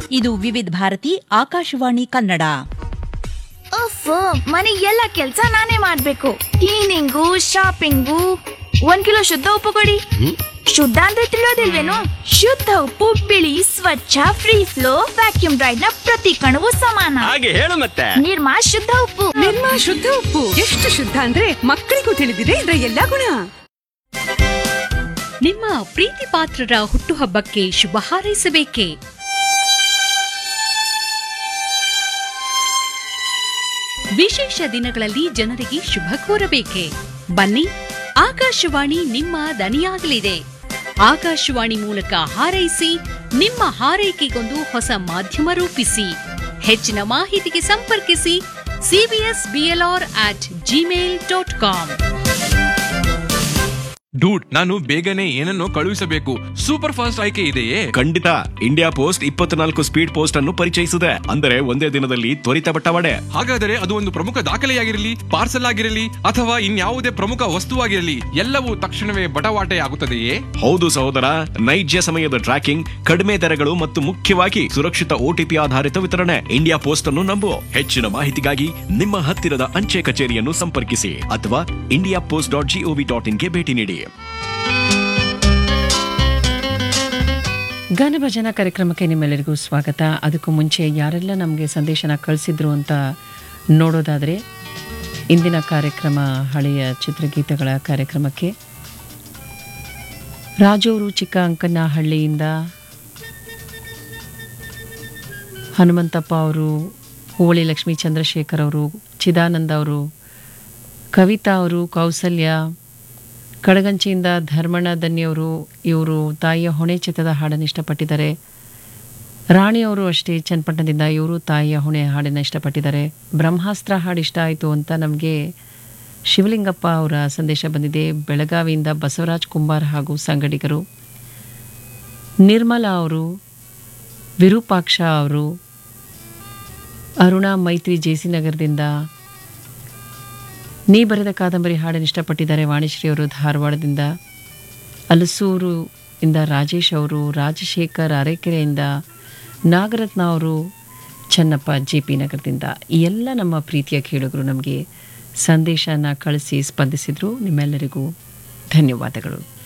ಇದು ವಿವಿಧ ಭಾರತಿ ಆಕಾಶವಾಣಿ ಕನ್ನಡ ಅಫ್ ಮನೆ ಎಲ್ಲ ಕೆಲ್ಸ ನಾನೇ ಮಾಡ್ಬೇಕು ಕ್ಲೀನಿಂಗು ಶಾಪಿಂಗು ಒಂದ್ ಕಿಲೋ ಶುದ್ಧ ಉಪ್ಪು ಕೊಡಿ ಶುದ್ಧ ಅಂದ್ರೆ ತಿಳಿಯೋದಿಲ್ವೇನು ಶುದ್ಧ ಉಪ್ಪು ಬಿಳಿ ಸ್ವಚ್ಛ ಫ್ರೀ ಫ್ಲೋ ವ್ಯಾಕ್ಯೂಮ್ ಡ್ರೈಡ್ ನ ಪ್ರತಿ ಕಣವು ಸಮಾನ ಹಾಗೆ ಹೇಳು ಮತ್ತೆ ನಿರ್ಮಾ ಶುದ್ಧ ಉಪ್ಪು ನಿರ್ಮಾ ಶುದ್ಧ ಉಪ್ಪು ಎಷ್ಟು ಶುದ್ಧ ಅಂದ್ರೆ ಮಕ್ಕಳಿಗೂ ತಿಳಿದಿದೆ ಇದರ ಎಲ್ಲಾ ಗುಣ ನಿಮ್ಮ ಪ್ರೀತಿ ಪಾತ್ರರ ಹುಟ್ಟುಹಬ್ಬಕ್ಕೆ ಶುಭ ಹಾರೈಸಬೇಕೇ ವಿಶೇಷ ದಿನಗಳಲ್ಲಿ ಜನರಿಗೆ ಶುಭ ಕೋರಬೇಕೆ ಬನ್ನಿ ಆಕಾಶವಾಣಿ ನಿಮ್ಮ ದನಿಯಾಗಲಿದೆ ಆಕಾಶವಾಣಿ ಮೂಲಕ ಹಾರೈಸಿ ನಿಮ್ಮ ಹಾರೈಕೆಗೊಂದು ಹೊಸ ಮಾಧ್ಯಮ ರೂಪಿಸಿ ಹೆಚ್ಚಿನ ಮಾಹಿತಿಗೆ ಸಂಪರ್ಕಿಸಿ CBS BLR at Gmail dot com dude ನಾನು ಬೇಗನೆ ಏನನ್ನೋ ಕಳುಹಿಸಬೇಕು ಸೂಪರ್ ಫಾಸ್ಟ್ ಆಯ್ಕೆ ಇದೆಯೇ ಖಂಡಿತ ಇಂಡಿಯಾ ಪೋಸ್ಟ್ ಇಪ್ಪತ್ನಾಲ್ಕು ಸ್ಪೀಡ್ ಪೋಸ್ಟ್ ಅನ್ನು ಪರಿಚಯಿಸಿದೆ ಅಂದರೆ ಒಂದೇ ದಿನದಲ್ಲಿ ತ್ವರಿತ ಬಟ್ಟವಾಡೆ ಹಾಗಾದರೆ ಅದು ಒಂದು ಪ್ರಮುಖ ದಾಖಲೆಯಾಗಿರಲಿ ಪಾರ್ಸಲ್ ಆಗಿರಲಿ ಅಥವಾ ಇನ್ಯಾವುದೇ ಪ್ರಮುಖ ವಸ್ತುವಾಗಿರಲಿ ಎಲ್ಲವೂ ತಕ್ಷಣವೇ ಬಟವಾಟೆ ಆಗುತ್ತದೆಯೇ ಹೌದು ಸಹೋದರ ನೈಜ ಸಮಯದ ಟ್ರ್ಯಾಕಿಂಗ್ ಕಡಿಮೆ ದರಗಳು ಮತ್ತು ಮುಖ್ಯವಾಗಿ ಸುರಕ್ಷಿತ ಓಟಿಪಿ ಆಧಾರಿತ ವಿತರಣೆ ಇಂಡಿಯಾ ಪೋಸ್ಟ್ ಅನ್ನು ನಂಬು ಹೆಚ್ಚಿನ ಮಾಹಿತಿಗಾಗಿ ನಿಮ್ಮ ಹತ್ತಿರದ ಅಂಚೆ ಕಚೇರಿಯನ್ನು ಸಂಪರ್ಕಿಸಿ ಅಥವಾ India post dot GOV dot ಇನ್ಗೆ ಭೇಟಿ ನೀಡಿ ಗಾನಭಜನಾ ಕಾರ್ಯಕ್ರಮಕ್ಕೆ ನಿಮ್ಮೆಲ್ಲರಿಗೂ ಸ್ವಾಗತ ಅದಕ್ಕೂ ಮುಂಚೆ ಯಾರೆಲ್ಲ ನಮಗೆ ಸಂದೇಶನ ಕಳಿಸಿದ್ರು ಅಂತ ನೋಡೋದಾದರೆ ಇಂದಿನ ಕಾರ್ಯಕ್ರಮ ಹಳೆಯ ಚಿತ್ರಗೀತೆಗಳ ಕಾರ್ಯಕ್ರಮಕ್ಕೆ ರಾಜೂರು ಚಿಕ್ಕ ಅಂಕನಹಳ್ಳಿಯಿಂದ ಹನುಮಂತಪ್ಪ ಅವರು ಹೋಳಿ ಲಕ್ಷ್ಮೀ ಚಂದ್ರಶೇಖರ್ ಅವರು ಚಿದಾನಂದ ಅವರು ಕವಿತಾ ಅವರು ಕೌಸಲ್ಯ ಕಡಗಂಚಿಯಿಂದ ಧರ್ಮಣ್ಣ ದನ್ನಿಯವರು ಇವರು ತಾಯಿಯ ಹೊಣೆ ಚಿತ್ರದ ಹಾಡನ್ನು ಇಷ್ಟಪಟ್ಟಿದ್ದಾರೆ ರಾಣಿಯವರು ಅಷ್ಟೇ ಚನ್ನಪಟ್ಟಣದಿಂದ ಇವರು ತಾಯಿಯ ಹೊಣೆ ಹಾಡನ್ನು ಇಷ್ಟಪಟ್ಟಿದ್ದಾರೆ ಬ್ರಹ್ಮಾಸ್ತ್ರ ಹಾಡು ಇಷ್ಟ ಆಯಿತು ಅಂತ ನಮಗೆ ಶಿವಲಿಂಗಪ್ಪ ಅವರ ಸಂದೇಶ ಬಂದಿದೆ ಬೆಳಗಾವಿಯಿಂದ ಬಸವರಾಜ್ ಕುಂಬಾರ್ ಹಾಗೂ ಸಂಗಡಿಗರು ನಿರ್ಮಲಾ ಅವರು ವಿರೂಪಾಕ್ಷ ಅವರು ಅರುಣಾ ಮೈತ್ರಿ ಜೆಸಿ ನಗರದಿಂದ ನೀ ಬರೆದ ಕಾದಂಬರಿ ಹಾಡನ್ನು ಇಷ್ಟಪಟ್ಟಿದ್ದಾರೆ ವಾಣಿಶ್ರೀ ಅವರು ಧಾರವಾಡದಿಂದ ಅಲಸೂರು ಇಂದ ರಾಜೇಶ್ ಅವರು ರಾಜಶೇಖರ್ ಅರೆಕೆರೆಯಿಂದ ನಾಗರತ್ನ ಅವರು ಚನ್ನಪ್ಪ ಜೆ ಪಿ ನಗರದಿಂದ ಈ ಎಲ್ಲ ನಮ್ಮ ಪ್ರೀತಿಯ ಕೇಳುಗರು ನಮಗೆ ಸಂದೇಶನ ಕಳಿಸಿ ಸ್ಪಂದಿಸಿದ್ರು ನಿಮ್ಮೆಲ್ಲರಿಗೂ ಧನ್ಯವಾದಗಳು